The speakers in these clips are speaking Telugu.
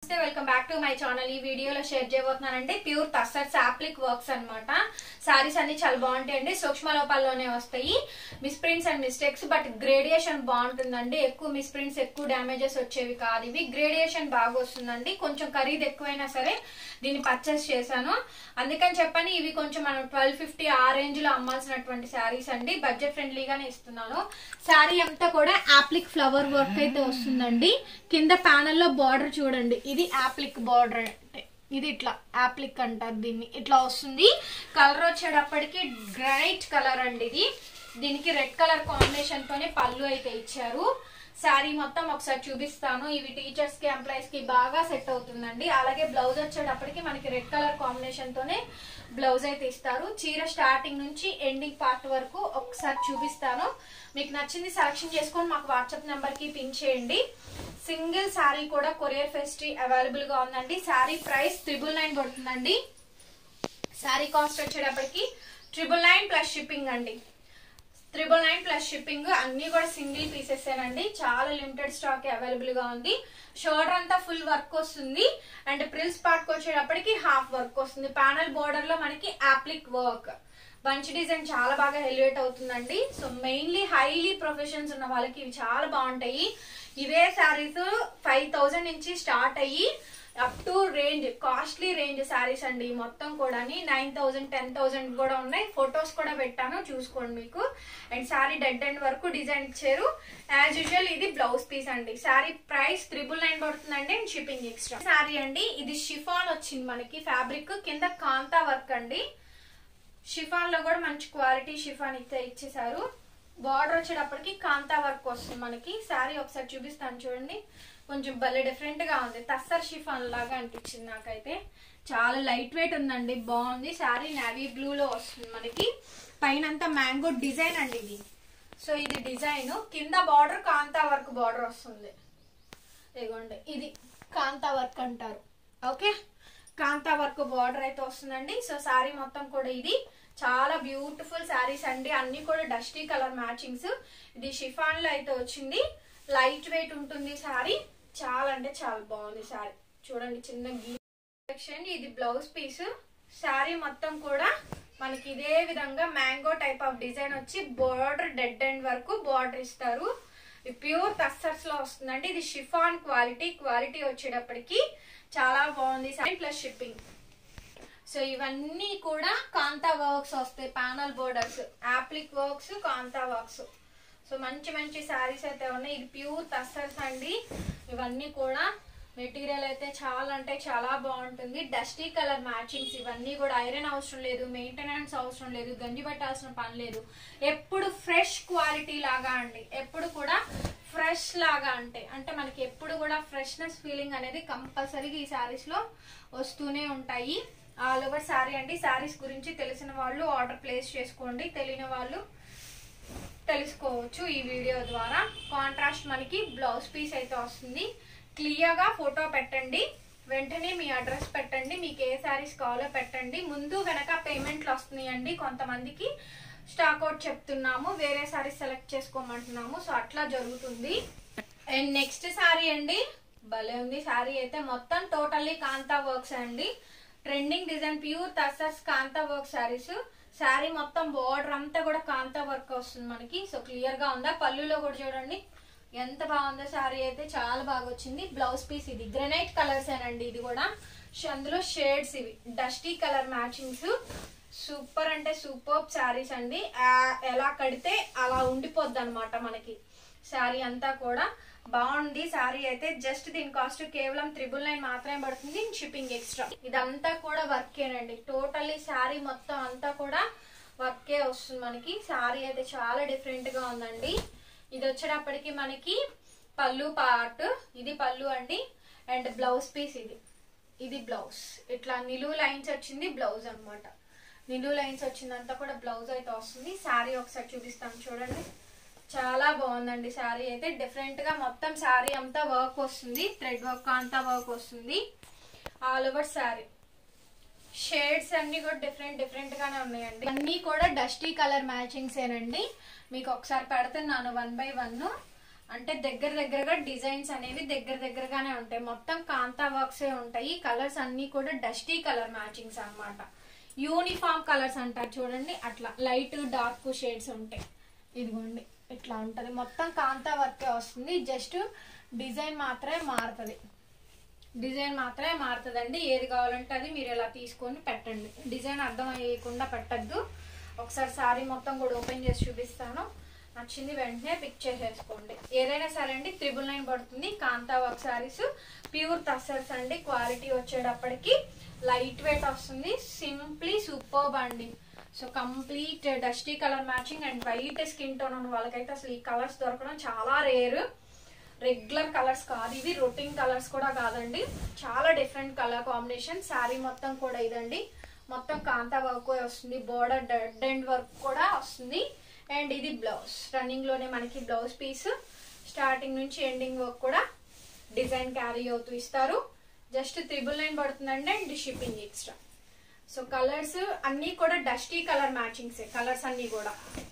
నమస్తే welcome back to my channel ఈ వీడియోలో షేర్ చేయబోతున్నానంటే ప్యూర్ టస్సర్ సాప్లిక్ వర్క్స్ అన్నమాట సారీస్ అన్ని చాలా బాగుంటాయండి సూక్ష్మ లోపాల్లోనే వస్తాయి misprints and mistakes but gradation బాగుంటుందండి ఎక్కువ మిస్ప్రింట్స్ ఎక్కువ డ్యామేజెస్ వచ్చేవి కాదు ఇవి గ్రేడియేషన్ బాగా వస్తుందండి కొంచెం ఖరీదు ఎక్కువైనా సరే దీన్ని పర్చేస్ చేశాను అందుకని చెప్పని ఇవి కొంచెం మనం ట్వెల్వ్ ఫిఫ్టీ ఆ రేంజ్ లో అమ్మాల్సినటువంటి శారీస్ అండి బడ్జెట్ ఫ్రెండ్లీగానే ఇస్తున్నాను శారీ అంతా కూడా యాప్లిక్ ఫ్లవర్ వర్క్ అయితే వస్తుందండి కింద ప్యానల్ లో బార్డర్ చూడండి ఇది యాప్లిక్ బార్డర్ అంటే ఇది ఇట్లా యాప్లిక్ అంటారు దీన్ని ఇట్లా వస్తుంది కలర్ వచ్చేటప్పటికి గ్రైట్ కలర్ అండి ఇది దీనికి రెడ్ కలర్ కాంబినేషన్ తోనే పళ్ళు అయితే ఇచ్చారు శారీ మొత్తం ఒకసారి చూపిస్తాను ఇవి టీచర్స్ కి ఎంప్లాయీస్ కి బాగా సెట్ అవుతుందండి అలాగే బ్లౌజ్ వచ్చేటప్పటికి మనకి రెడ్ కలర్ కాంబినేషన్ తోనే బ్లౌజ్ అయితే ఇస్తారు చీర స్టార్టింగ్ నుంచి ఎండింగ్ పార్ట్ వరకు ఒకసారి చూపిస్తాను మీకు నచ్చింది సెలెక్షన్ చేసుకొని మాకు వాట్సాప్ నెంబర్ కి పిన్ చేయండి సింగిల్ శారీ కూడా కొరియర్ ఫెస్టీ అవైలబుల్ గా ఉందండి శారీ ప్రైస్ త్రిబుల్ నైన్ పడుతుందండి శారీ కాస్ట్ వచ్చేటప్పటికి ట్రిపుల్ నైన్ ప్లస్ షిప్పింగ్ అండి త్రిబుల్ నైన్ ప్లస్ షిప్పింగ్ అన్ని కూడా సింగిల్ పీసెస్ ఏనండి చాలా లిమిటెడ్ స్టాక్ అవైలబుల్ గా ఉంది షోల్డర్ అంతా ఫుల్ వర్క్ వస్తుంది అండ్ ప్రిల్స్ పార్ట్ వచ్చేటప్పటికి హాఫ్ వర్క్ వస్తుంది ప్యానల్ బోర్డర్ లో మనకి యాప్లిక్ వర్క్ బంచ్ డిజైన్ చాలా బాగా ఎలివేట్ అవుతుందండి సో మెయిన్లీ హైలీ ప్రొఫెషన్స్ ఉన్న వాళ్ళకి ఇవి చాలా బాగుంటాయి ఇవే శారీస్ ఫైవ్ థౌజండ్ నుంచి స్టార్ట్ అయ్యి up to range costly range saris అండి మొత్తం కూడా నైన్ థౌసండ్ టెన్ థౌసండ్ కూడా ఉన్నాయి ఫొటోస్ కూడా పెట్టాను చూసుకోండి మీకు అండ్ శారీ డెడ్ ఎండ్ వరకు డిజైన్ ఇచ్చారు యాజ్ యూజువల్ ఇది బ్లౌజ్ పీస్ అండి శారీ ప్రైస్ త్రిబుల్ నైన్ పడుతుందండి అండ్ షిప్పింగ్ ఎక్స్ట్రా శారీ అండి ఇది షిఫాన్ వచ్చింది మనకి ఫ్యాబ్రిక్ కింద కాంతా వర్క్ అండి షిఫాన్ లో కూడా మంచి క్వాలిటీ షిఫాన్ ఇచ్చే ఇచ్చేసారు బార్డర్ వచ్చేటప్పటికి కాంతా వర్క్ వస్తుంది మనకి శారీ ఒకసారి చూపిస్తాను చూడండి కొంచెం భలే డిఫరెంట్ గా ఉంది తస్సర్ షిఫాన్ లాగా అనిపించింది నాకైతే చాలా లైట్ వెయిట్ ఉందండి బాగుంది శారీ నావీ బ్లూ లో వస్తుంది మనకి పైన అంతా మ్యాంగో డిజైన్ అండి ఇది సో ఇది డిజైన్ కింద బార్డర్ కాంతా వర్క్ బార్డర్ వస్తుంది ఇదిగోండి ఇది కాంతా వర్క్ అంటారు ఓకే కాంతా వర్క్ బార్డర్ అయితే వస్తుందండి సో శారీ మొత్తం కూడా ఇది చాలా బ్యూటిఫుల్ శారీస్ అండి అన్ని కూడా డస్టీ కలర్ మ్యాచింగ్స్ ఇది షిఫాన్ లో అయితే వచ్చింది లైట్ వెయిట్ ఉంటుంది శారీ చాలా అంటే చాలా బాగుంది శారీ చూడండి చిన్న గీ సెక్షన్ ఇది బ్లౌజ్ పీస్ శారీ మొత్తం కూడా మనకి ఇదే విధంగా మ్యాంగో టైప్ ఆఫ్ డిజైన్ వచ్చి బోర్డర్ డెడ్ ఎండ్ వరకు బోర్డర్ ఇస్తారు ప్యూర్ టస్సర్స్ లో వస్తుందండి ఇది షిఫాన్ క్వాలిటీ క్వాలిటీ వచ్చేటప్పటికి చాలా బాగుంది శారీ ప్లస్ షిప్పింగ్ సో ఇవన్నీ కూడా కాంతా వర్క్స్ వస్తాయి panel borders applique works kantha works so మంచి మంచి శారీస్ అయితే ఉన్నాయి ఇది ప్యూర్ టస్సర్స్ అండి ఇవన్నీ కూడా మెటీరియల్ అయితే చాలా అంటే చాలా బాగుంటుంది డస్టీ కలర్ మ్యాచింగ్స్ ఇవన్నీ కూడా ఐరన్ అవసరం లేదు మెయింటెనెన్స్ అవసరం లేదు గంజి పెట్టాల్సిన పని లేదు ఎప్పుడు ఫ్రెష్ క్వాలిటీ లాగా అండి ఎప్పుడు కూడా ఫ్రెష్ లాగా అంటే అంటే మనకి ఎప్పుడు కూడా ఫ్రెష్నెస్ ఫీలింగ్ అనేది కంపల్సరీగా ఈ శారీస్ లో వస్తూనే ఉంటాయి ఆల్ ఓవర్ శారీ అండి శారీస్ గురించి తెలిసిన వాళ్ళు ఆర్డర్ ప్లేస్ చేసుకోండి తెలియని వాళ్ళు తెలుసుకోవచ్చు ఈ వీడియో ద్వారా కాంట్రాస్ట్ మనకి బ్లౌజ్ పీస్ అయితే వస్తుంది క్లియర్ గా ఫోటో పెట్టండి వెంటనే మీ అడ్రస్ పెట్టండి మీకు ఏ శారీస్ కావాలో పెట్టండి ముందు వెనక పేమెంట్లు వస్తున్నాయండి కొంతమందికి స్టాక్ అవుట్ చెప్తున్నాము వేరే శారీస్ సెలెక్ట్ చేసుకోమంటున్నాము సో అట్లా జరుగుతుంది అండ్ నెక్స్ట్ శారీ అండి భలే ఉంది శారీ అయితే మొత్తం టోటల్లీ కాంతా వర్క్స్ అండి trending design pure tussars kantha work saris sari మొత్తం బోర్డర్ అంతా కూడా కాంతా వర్క్ వస్తుంది మనకి సో క్లియర్ గా ఉందా పళ్ళులో కూడా చూడండి ఎంత బాగుందో శారీ అయితే చాలా బాగా వచ్చింది బ్లౌజ్ పీస్ ఇది గ్రెనైట్ కలర్స్ ఏనండి ఇది కూడా అందులో షేడ్స్ ఇవి డస్టీ కలర్ మ్యాచింగ్స్ సూపర్ అంటే సూపర్ శారీస్ అండి ఎలా కడితే అలా ఉండిపోద్ది అనమాట మనకి శారీ అంతా కూడా బాగుంది శారీ అయితే జస్ట్ దీని కాస్ట్ కేవలం త్రిబుల్ నైన్ మాత్రమే పడుతుంది షిప్పింగ్ ఎక్స్ట్రా ఇదంతా కూడా వర్కేనండి టోటల్లీ శారీ మొత్తం అంతా కూడా వర్కే వస్తుంది మనకి శారీ అయితే చాలా డిఫరెంట్ గా ఉందండి ఇది వచ్చేటప్పటికి మనకి పళ్ళు పార్ట్ ఇది పళ్ళు అండి అండ్ బ్లౌజ్ పీస్ ఇది ఇది బ్లౌజ్ ఇట్లా నిలువు లైన్స్ వచ్చింది బ్లౌజ్ అనమాట నిలువు లైన్స్ వచ్చిందంతా కూడా బ్లౌజ్ అయితే వస్తుంది శారీ ఒకసారి చూపిస్తాను చూడండి చాలా బాగుందండి శారీ అయితే డిఫరెంట్ గా మొత్తం శారీ అంతా వర్క్ వస్తుంది థ్రెడ్ వర్క్ అంతా వర్క్ వస్తుంది ఆల్ ఓవర్ శారీ షేడ్స్ అన్ని కూడా డిఫరెంట్ డిఫరెంట్ గానే ఉన్నాయండి అన్ని కూడా డస్టీ కలర్ మ్యాచింగ్స్ ఏనండి మీకు ఒకసారి పెడుతున్నాను వన్ బై వన్ అంటే దగ్గర దగ్గరగా డిజైన్స్ అనేవి దగ్గర దగ్గరగానే ఉంటాయి మొత్తం కాంతా వర్క్స్ ఉంటాయి కలర్స్ అన్ని కూడా డస్టీ కలర్ మ్యాచింగ్స్ అన్నమాట యూనిఫామ్ కలర్స్ అంటారు చూడండి అట్లా లైట్ డార్క్ షేడ్స్ ఉంటాయి ఇదిగోండి ఇట్లా ఉంటది మొత్తం కాంతా వర్కే వస్తుంది జస్ట్ డిజైన్ మాత్రమే మారుతుంది డిజైన్ మాత్రమే మారుతుందండి ఏది కావాలంటే అది మీరు ఇలా తీసుకొని పెట్టండి డిజైన్ అర్థం అయ్యకుండా పెట్టద్దు ఒకసారి సారీ మొత్తం కూడా ఓపెన్ చేసి చూపిస్తాను నచ్చింది వెంటనే పిక్ చేసేసుకోండి ఏదైనా సరే అండి త్రిబుల్ నైన్ పడుతుంది కాంతా వర్క్ సారీస్ ప్యూర్ టస్సర్స్ అండి క్వాలిటీ వచ్చేటప్పటికి లైట్ వెయిట్ వస్తుంది సింప్లీ సూపర్బ్ అండి so complete dusty colour matching and white skin tone ఉన్న వాళ్ళకైతే అసలు ఈ కలర్స్ దొరకడం చాలా రేరు రెగ్యులర్ కలర్స్ కాదు ఇవి రొటీన్ కలర్స్ కూడా కాదండి చాలా డిఫరెంట్ కలర్ కాంబినేషన్ శారీ మొత్తం కూడా ఇదండి మొత్తం కాంతా వర్క్ వస్తుంది బోర్డర్ డెడ్ ఎండ్ వర్క్ కూడా వస్తుంది అండ్ ఇది బ్లౌజ్ రన్నింగ్ లోనే మనకి బ్లౌజ్ పీస్ స్టార్టింగ్ నుంచి ఎండింగ్ వర్క్ కూడా డిజైన్ క్యారీ అవుతూ ఇస్తారు జస్ట్ త్రిబుల్ నైన్ పడుతుందండి and shipping extra so colours అన్నీ కూడా డస్టీ కలర్ మ్యాచింగ్స్ కలర్స్ అన్నీ కూడా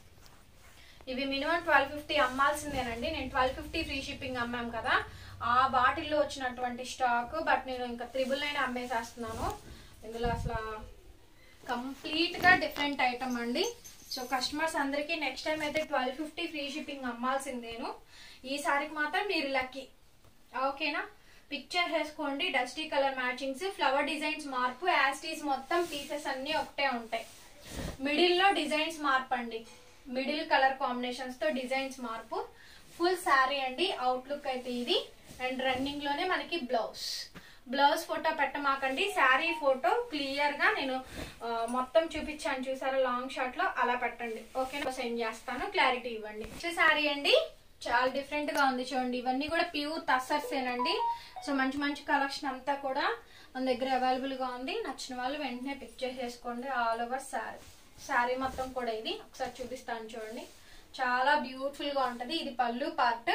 ఇవి మినిమం ట్వెల్వ్ ఫిఫ్టీ అమ్మాల్సిందేనండి నేను ట్వెల్వ్ ఫిఫ్టీ ఫ్రీ షిప్పింగ్ అమ్మాం కదా ఆ బాటిల్లో వచ్చినటువంటి స్టాక్ బట్ నేను ఇంకా త్రిబుల్ నైన్ అమ్మేసేస్తున్నాను ఇందులో అసలు కంప్లీట్ గా డిఫరెంట్ ఐటమ్ అండి సో కస్టమర్స్ అందరికీ నెక్స్ట్ టైం అయితే ట్వెల్వ్ ఫిఫ్టీ ఫ్రీ షిప్పింగ్ అమ్మాల్సిందేను ఈసారికి మాత్రం మీరు లక్కీ ఓకేనా పిక్చర్ వేసుకోండి dusty colour matchings flower designs మార్పు యాస్టీస్ మొత్తం పీసెస్ అన్ని ఒకటే ఉంటాయి మిడిల్ లో డిజైన్స్ మార్పు అండి మిడిల్ కలర్ కాంబినేషన్స్ తో డిజైన్స్ మార్పు ఫుల్ శారీ అండి అవుట్లుక్ అయితే ఇది అండ్ రన్నింగ్ లోనే మనకి బ్లౌజ్ బ్లౌజ్ ఫోటో పెట్టమాకండి శారీ ఫోటో క్లియర్ గా నేను ఆ, మొత్తం చూపించాను చూసారా లాంగ్ షాట్ లో అలా పెట్టండి ఓకేనా సెండ్ చేస్తాను క్లారిటీ ఇవ్వండి శారీ అండి చాలా డిఫరెంట్ గా ఉంది చూడండి ఇవన్నీ కూడా ప్యూర్ తస్సర్సేనండి సో మంచి మంచి కలెక్షన్ అంతా కూడా మన దగ్గర అవైలబుల్ గా ఉంది నచ్చిన వాళ్ళు వెంటనే పిక్ చేసేసుకోండి ఆల్ ఓవర్ శారీ శారీ మొత్తం కూడా ఇది ఒకసారి చూపిస్తాను చూడండి చాలా బ్యూటిఫుల్ గా ఉంటది ఇది పళ్ళు పార్ట్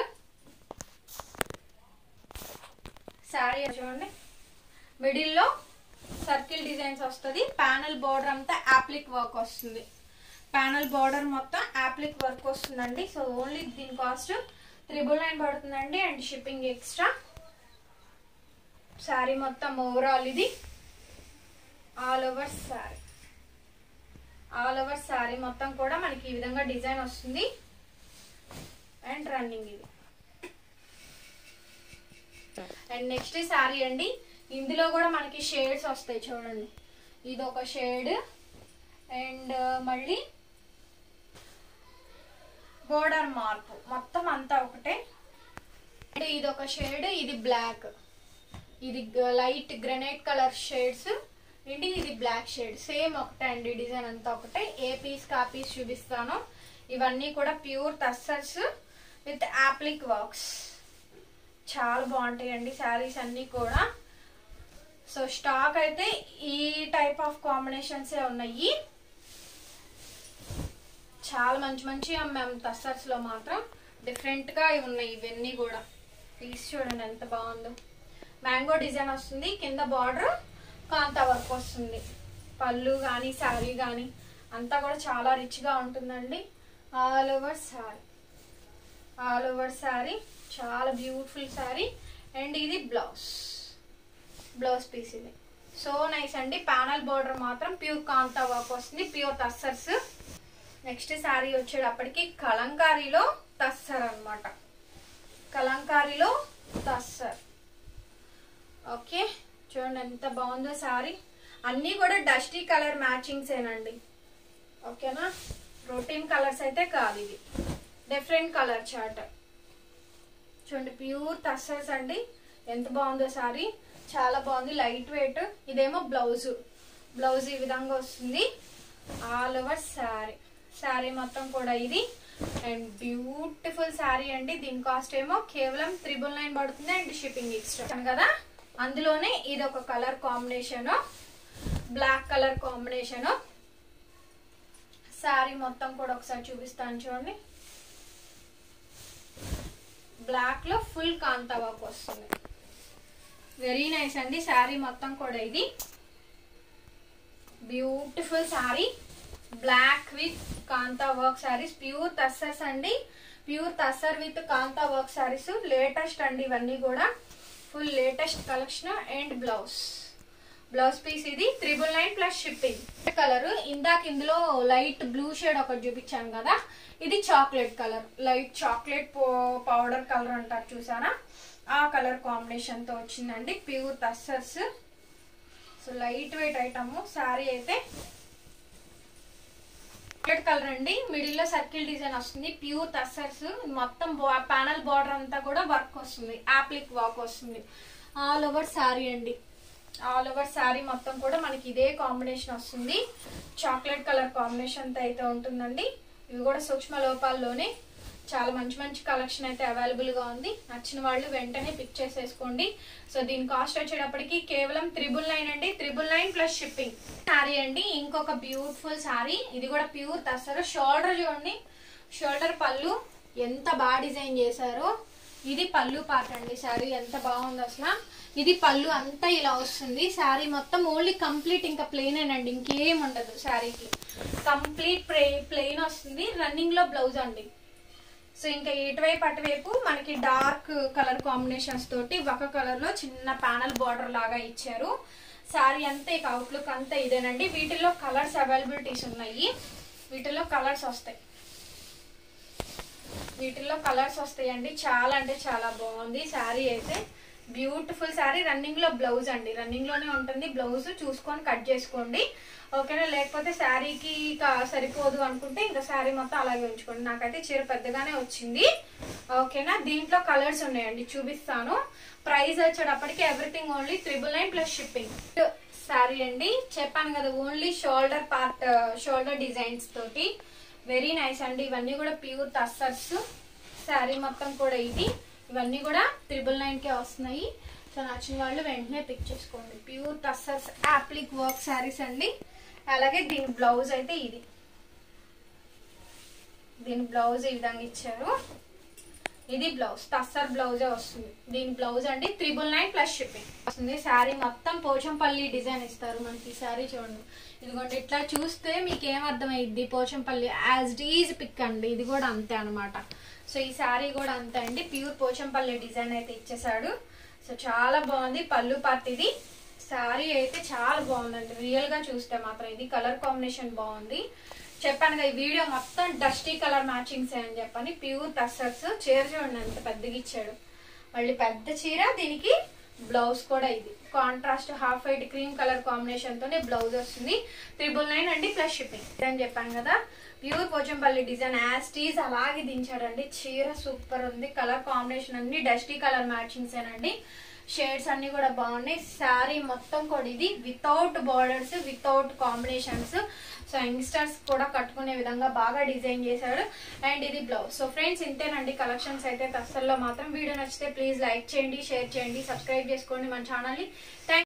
శారీ చూడండి మిడిల్ లో సర్కిల్ డిజైన్స్ వస్తుంది ప్యానల్ బోర్డర్ అంతా యాప్లిక్ వర్క్ వస్తుంది ప్యానల్ బార్డర్ మొత్తం యాప్లిక్ వర్క్ వస్తుందండి సో ఓన్లీ దీని కాస్ట్ త్రిబుల్ నైన్ పడుతుందండి అండ్ షిప్పింగ్ ఎక్స్ట్రా శారీ మొత్తం ఓవరాల్ ఇది all over sari all over sari మొత్తం కూడా మనకి ఈ విధంగా డిజైన్ వస్తుంది అండ్ రన్నింగ్ ఇది అండ్ నెక్స్ట్ శారీ అండి ఇందులో కూడా మనకి షేడ్స్ వస్తాయి చూడండి ఇది ఒక షేడ్ అండ్ మళ్ళీ బోర్డర్ మార్పు మొత్తం అంతా ఒకటే అండ్ ఇది ఒక షేడ్ ఇది బ్లాక్ ఇది లైట్ గ్రనైట్ కలర్ షేడ్స్ ఏంటి ఇది బ్లాక్ షేడ్ సేమ్ ఒకటే అండి డిజైన్ అంతా ఒకటే ఏ పీస్ కా పీస్ చూపిస్తాను ఇవన్నీ కూడా pure tussars with applique works చాలా బాగుంటాయి అండి శారీస్ అన్నీ కూడా సో స్టాక్ అయితే ఈ టైప్ ఆఫ్ కాంబినేషన్స్ ఉన్నాయి చాలా మంచి మంచి అమ్మాం టస్సర్స్ లో మాత్రం డిఫరెంట్ గా ఉన్నాయి ఇవన్నీ కూడా పీస్ చూడండి ఎంత బాగుందో మ్యాంగో డిజైన్ వస్తుంది కింద బార్డర్ కాంతా వర్క్ వస్తుంది పళ్ళు కానీ శారీ కానీ అంతా కూడా చాలా రిచ్ గా ఉంటుందండి all over sari all over sari చాలా బ్యూటిఫుల్ శారీ అండ్ ఇది బ్లౌజ్ బ్లౌజ్ పీస్ ఇది సో నైస్ అండి ప్యానల్ బోర్డర్ మాత్రం ప్యూర్ కాంతా వర్క్ వస్తుంది ప్యూర్ టస్సర్స్ నెక్స్ట్ శారీ వచ్చేటప్పటికి కలంకారీలో తస్సర్ అన్నమాట కలంకారీలో తస్సర్ ఓకే చూడండి ఎంత బాగుందో శారీ అన్నీ కూడా డస్టీ కలర్ మ్యాచింగ్స్ ఏనండి ఓకేనా రొటీన్ కలర్స్ అయితే కాదు ఇది డిఫరెంట్ కలర్ చార్ట్ చూడండి ప్యూర్ టస్సర్స్ అండి ఎంత బాగుందో సారీ చాలా బాగుంది లైట్ వెయిట్ ఇదేమో బ్లౌజ్ బ్లౌజ్ ఈ విధంగా వస్తుంది ఆల్ ఓవర్ శారీ శారీ మొత్తం కూడా ఇది అండ్ బ్యూటిఫుల్ శారీ అండి దీని కాస్ట్ ఏమో కేవలం త్రిబుల్ నైన్ పడుతుంది అండ్ షిప్పింగ్ ఎక్స్ట్రా కదా అందులోనే ఇది ఒక colour combination black colour combination sari మొత్తం కూడా ఒకసారి చూపిస్తాను చూడండి బ్లాక్ లో ఫుల్ కాంతా వర్క్ వస్తుంది వెరీ నైస్ అండి శారీ మొత్తం కూడా ఇది beautiful sari black with kantha work saris pure tussars అండి pure tussar with kantha work saris latest అండి ఇవన్నీ కూడా full latest collection and blouse blouse piece ఇది triple nine plus shipping colour ఇందాక ఇందులో లైట్ బ్లూ షేడ్ ఒకటి చూపించాను కదా ఇది chocolate colour light chocolate powder colour అంటారు చూసారా ఆ కలర్ కాంబినేషన్ తో వచ్చిందండి pure tussars so light weight item sari అయితే చాక్లెట్ కలర్ అండి మిడిల్ లో సర్కిల్ డిజైన్ వస్తుంది ప్యూర్ టస్సర్స్ మొత్తం ప్యానల్ బార్డర్ అంతా కూడా వర్క్ వస్తుంది యాప్లిక్ వర్క్ వస్తుంది ఆల్ ఓవర్ శారీ అండి ఆల్ ఓవర్ శారీ మొత్తం కూడా మనకి ఇదే కాంబినేషన్ వస్తుంది చాక్లెట్ కలర్ కాంబినేషన్ తో అయితే ఉంటుందండి ఇవి కూడా సూక్ష్మ లోపాల్లోనే చాలా మంచి మంచి కలెక్షన్ అయితే అవైలబుల్ గా ఉంది నచ్చిన వాళ్ళు వెంటనే పిక్ చేసేసుకోండి సో దీని కాస్ట్ వచ్చేటప్పటికి కేవలం త్రిబుల్ నైన్ అండి triple nine plus shipping sari అండి ఇంకొక బ్యూటిఫుల్ శారీ ఇది కూడా ప్యూర్ తస్తారు షోల్డర్ చూడండి షోల్డర్ పళ్ళు ఎంత బాగా డిజైన్ చేశారో ఇది పళ్ళు పార్ట్ అండి శారీ ఎంత బాగుంది అసలు ఇది పళ్ళు అంతా ఇలా వస్తుంది శారీ మొత్తం ఓన్లీ కంప్లీట్ ఇంకా ప్లెయిన్ అండి ఇంకేం ఉండదు శారీకి కంప్లీట్ ప్లెయిన్ వస్తుంది రన్నింగ్ లో బ్లౌజ్ అండి సో ఇంకా ఇటువైపు అటువైపు మనకి డార్క్ కలర్ కాంబినేషన్స్ తోటి ఒక కలర్ లో చిన్న ప్యానల్ బార్డర్ లాగా ఇచ్చారు శారీ అంతా ఇక అవుట్లుక్ అంతా ఇదేనండి వీటిల్లో కలర్స్ అవైలబిలిటీస్ ఉన్నాయి వీటిల్లో కలర్స్ వస్తాయి వీటిల్లో కలర్స్ వస్తాయండి చాలా అంటే చాలా బాగుంది శారీ అయితే బ్యూటిఫుల్ శారీ రన్నింగ్ లో బ్లౌజ్ అండి రన్నింగ్ లోనే ఉంటుంది బ్లౌజ్ చూసుకొని కట్ చేసుకోండి ఓకేనా లేకపోతే శారీకి సరిపోదు అనుకుంటే ఇంకా శారీ మొత్తం అలాగే ఉంచుకోండి నాకైతే చీర పెద్దగానే వచ్చింది ఓకేనా దీంట్లో కలర్స్ ఉన్నాయండి చూపిస్తాను ప్రైస్ వచ్చేటప్పటికి everything only triple nine plus shipping sari అండి చెప్పాను కదా only shoulder part shoulder designs తోటి వెరీ నైస్ అండి ఇవన్నీ కూడా ప్యూర్ టస్సర్స్ శారీ మొత్తం కూడా ఇది ఇవన్నీ కూడా త్రిబుల్ నైన్ కే వస్తున్నాయి సో నచ్చిన వాళ్ళు వెంటనే పిక్ చేసుకోండి pure tussars applique work saris అండి అలాగే దీని బ్లౌజ్ అయితే ఇది దీని బ్లౌజ్ ఈ విధంగా ఇచ్చారు ఇది బ్లౌజ్ టస్సర్ బ్లౌజే వస్తుంది దీని బ్లౌజ్ అండి త్రిబుల్ నైన్ ప్లస్ షిప్పింగ్ వస్తుంది శారీ మొత్తం పోచంపల్లి డిజైన్ ఇస్తారు మనకి శారీ చూడండి ఇదిగోండి ఇట్లా చూస్తే మీకు ఏం అర్థమైద్ది పోచంపల్లి యాజ్ డీజ్ పిక్ అండి ఇది కూడా అంతే అనమాట సో ఈ శారీ కూడా అంతే అండి ప్యూర్ పోచంపల్లి డిజైన్ అయితే ఇచ్చేసాడు సో చాలా బాగుంది పళ్ళు పార్ట్ ఇది శారీ అయితే చాలా బాగుందండి రియల్ గా చూస్తే మాత్రం ఇది కలర్ కాంబినేషన్ బాగుంది చెప్పాను కదా ఈ వీడియో మొత్తం డస్టీ కలర్ మ్యాచింగ్స్ అని చెప్పని ప్యూర్ టస్సర్స్ చీర చూడండి ఎంత పెద్దగా ఇచ్చాడు మళ్ళీ పెద్ద చీర దీనికి బ్లౌజ్ కూడా ఇది contrast half white cream colour combination తోనే బ్లౌజ్ వస్తుంది త్రిబుల్ నైన్ అండి ప్లస్ షిప్పింగ్ అని చెప్పాను కదా pure Pochampally design as it is అలాగే దించాడండి చీర సూపర్ ఉంది కలర్ కాంబినేషన్ అన్ని డస్టీ కలర్ మ్యాచింగ్స్ ఏనండి షేడ్స్ అన్ని కూడా బాగున్నాయి శారీ మొత్తం కూడా ఇది without borders without combinations so youngsters కూడా కట్టుకునే విధంగా బాగా డిజైన్ చేశాడు అండ్ ఇది బ్లౌజ్ సో ఫ్రెండ్స్ ఇంతేనండి కలెక్షన్స్ అయితే తస్సల్లో మాత్రం వీడియో నచ్చితే ప్లీజ్ లైక్ చేయండి షేర్ చేయండి సబ్స్క్రైబ్ చేసుకోండి మన ఛానల్ని థ్యాంక్